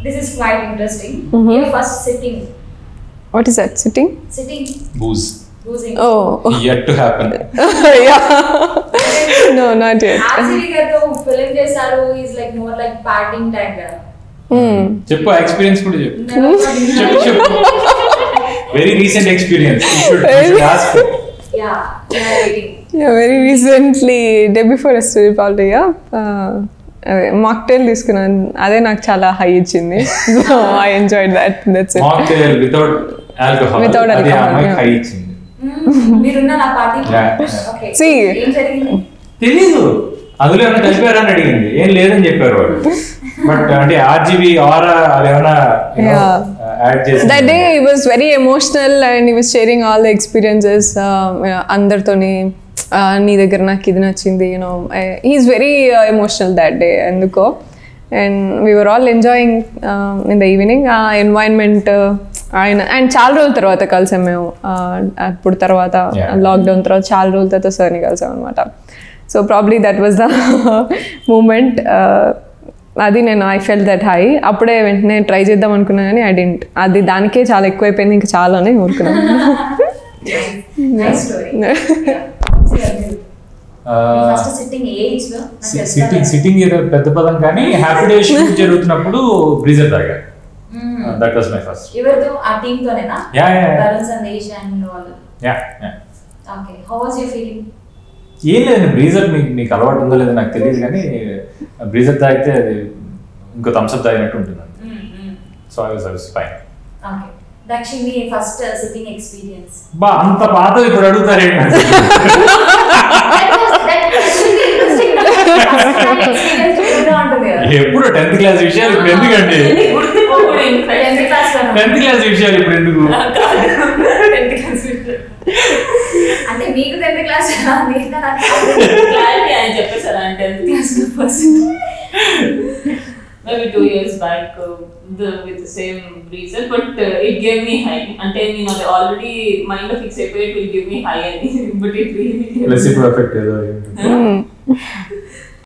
this is quite interesting. Mhm. Your first sitting, what is that sitting sitting, booze losing. Oh yet to happen yeah no not yet RCB గారితో film చేశారు is like more like parting time కదా చెప్పు experience కూడా చెప్పు Never got into- చెప్పు చెప్పు very recent experience ask Yeah, yeah, waiting. Yeah, very recently, day before yesterday probably, yeah. Uh, అదే mocktail తీసుకున్నాను అదే నాకు చాలా హై ఇచ్చింది so I enjoyed that that's it mocktail without alcohol Without అది ఆ alcohol, అమ్మాయికి yeah. హై ఇచ్చింది Mm, మీరున్న నా పార్టీ Yeah. Okay See. ఏం జరిగింది తెలీదు అందులో ఏమైనా కలిపారా అని అడిగింది ఏం లేదని చెప్పారు వాళ్ళు బట్ అంటే ఆర్జీబీ ఆరా అది ఏమైనా Yeah. యాడ్ చేసి that day he was very emotional and he was sharing all the experiences అందరితోని uh, నీ దగ్గర నాకు ఇది నచ్చింది you know is very emotional that day ఎందుకో and we're all enjoying in the evening ఆ ఎన్వైర్న్మెంట్ ఆయన అండ్ చాలా రోజుల తర్వాత కలిసాం మేము uh, అప్పుడు తర్వాత Yeah. లాక్డౌన్ తర్వాత చాలా రోజుల తర్వాత సార్ని కలిసాం అనమాట so probably that was the moment అది నేను ఐ ఫెల్ దట్ హై అప్పుడే వెంటనే ట్రై చేద్దాం అనుకున్నా కానీ ఐ డెంట్ అది దానికే చాలా ఎక్కువైపోయింది ఇంకా చాలా అని ఊరుకున్నాను nice story first sitting age లో సిట్టింగ్ సిట్టింగ్ ఏదో పెద్ద పదం కానీ హ్యాపీ డే షూట్ జరుగుతున్నప్పుడు బ్రీజర్ తాగా దట్ వాస్ మై ఫస్ట్ ఎవరితో ఆ టీమ్ తోనేనా yeah yeah Varun Sandesh and వాళ్ళు yeah okay how was your feeling ఏం లేదు బ్రీజర్ మీకు మీకు అలవాటు ఉందో లేదో నాకు తెలియదు కానీ బ్రీజర్ తాగితే అది ఇంకో థమ్స్అప్ తాగినట్టు ఉంటుంది so I was I was fine okay దక్షిణి ఫస్ట్ సిట్టింగ్ ఎక్స్పీరియన్స్ బా అంత పాత ఇప్పుడు అడుగుతారేంటి ఎప్పుడు టెన్త్ క్లాస్ విషయాలు ఇప్పుడు ఎందుకండి టెన్త్ క్లాస్ విషయాలు ఇప్పుడు ఎందుకు అంటే మీకు టెన్త్ క్లాస్ క్లారిటీ ఆయన చెప్పేసారు ఆయన టెన్త్ క్లాస్ లో first maybe two years back with same reason but it gave me high అంటే నేను అది ఆల్రెడీ మైండ్ లో ఫిక్స్ అయిపోయి it will give me high అని బట్ ఇట్ ప్లస్ ఇప్పుడు ఎఫెక్ట్ ఏదో అయి ఉంటుంది.